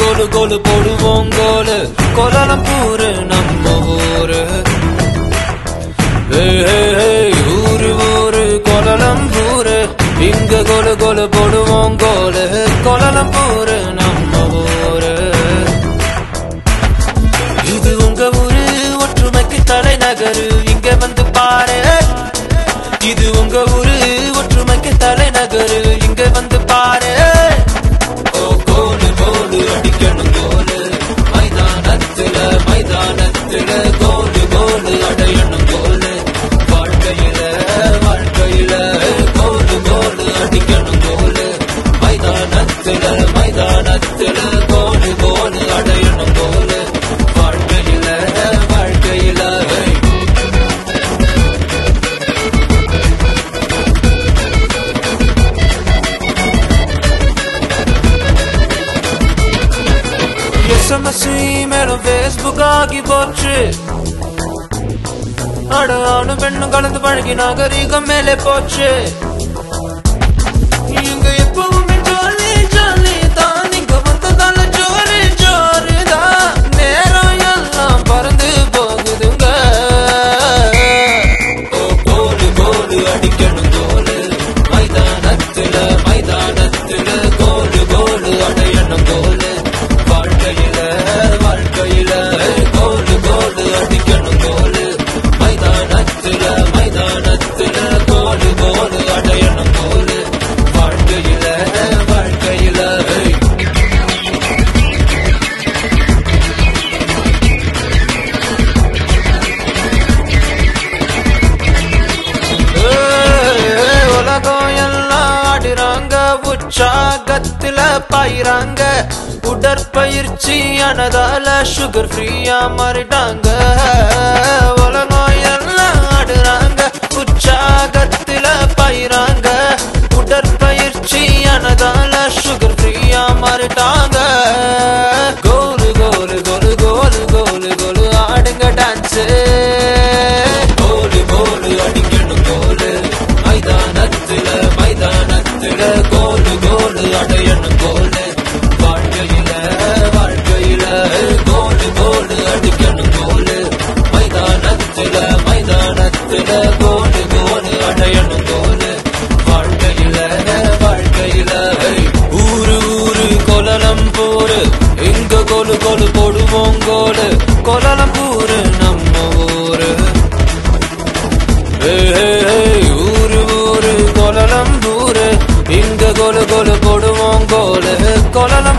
கோலு கோலு போடுவோம் கோலு கோலாலம்பூரு நம்ம ஊரு ஏய், ஏய், ஏய், ஊரு ஊரு கோலாலம்பூரு இங்க கோலு கோலு போடுவோம் கோலு கோலாலம்பூரு நம்ம ஊரு இது உங்க ஊரு ஒற்றுமைக்கு தலைநகரு இங்க வந்து பாரு இது உங்க ஊரு ஒற்றுமைக்கு தலைநகரு இங்க வந்து பாரு ஓ கோலு கோலு அடிக்கணும் கோலு மைதானத்துல மைதானத்துல கோலு கோலு அடையணும் கோலு வாழ்க்கையில வாழ்க்கையில கோலு கோலு அடிக்கணும் கோலு மைதானத்துல மைதானத்துல கோலு கோலு அடையணும் கோலு வாழ்க்கையில வாழ்க்கையில hey. எஸ்எம்எஸ் மேலும் ஃபேஸ்புக் ஆகி போச்சு அட ஆணும் பெண்ணும் கலந்து பழகி நாகரீகம் மேலே போச்சு இங்க எப்பவுமே ஜாலி ஜாலி தான் இங்க வந்ததால ஜோரு ஜோரு தான் நேரம் எல்லாம் பறந்து போகுதுங்க ஓ கோலு கோலு அடிக்கணும் கோலு மைதானத்துல மைதானத்துல கோலு கோலு அடையணும் கோலு வாழ்க்கையில வாழ்க்கையில கோலு கோலு அடிக்கணும் கோலு மைதானத்துல மைதானத்துல கோலு கோலு அடையணும் கோலு வாழ்க்கையில வாழ்க்கையில ஏய், உலகம் எல்லாம் ஆடுறாங்க உற்சாகத்துல பாயிறாங்க உடற்பயிற்சியானதால சுகர் ஃப்ரீயா மாறிட்டாங்க உலகம் எல்லாம் ஆடுறாங்க உற்சாகத்துல பாயிறாங்க உடற்பயிற்சியானதால சுகர் ஃப்ரீயா மாறிட்டாங்க கோலு கோலு கோலு கோலு கோலு கோலு ஆடுங்க டான்ஸ் கோலு கோலு அடிக்கணும் கோலு மைதானத்துல மைதானத்துல கோலு கோலு அடையணும் கோலு வாழ்க்கையில வாழ்க்கையில கோலு கோலு அடிக்கணும் கோலு மைதானத்துல மைதானத்துல கோலு கோலு அடையணும் கோலு வாழ்க்கையில வாழ்க்கையில ஊரு ஊரு கோலலம்பூரு இங்க கோலு கோலு போடுவோம் கோலு கோலலம்பூரு நம்ம ஊரு ஏய், ஏய், ஏய், ஊரு ஊரு கோலலம்பூரு இங்க கோலு கோலு போடுவோம் கோலு கோலலம்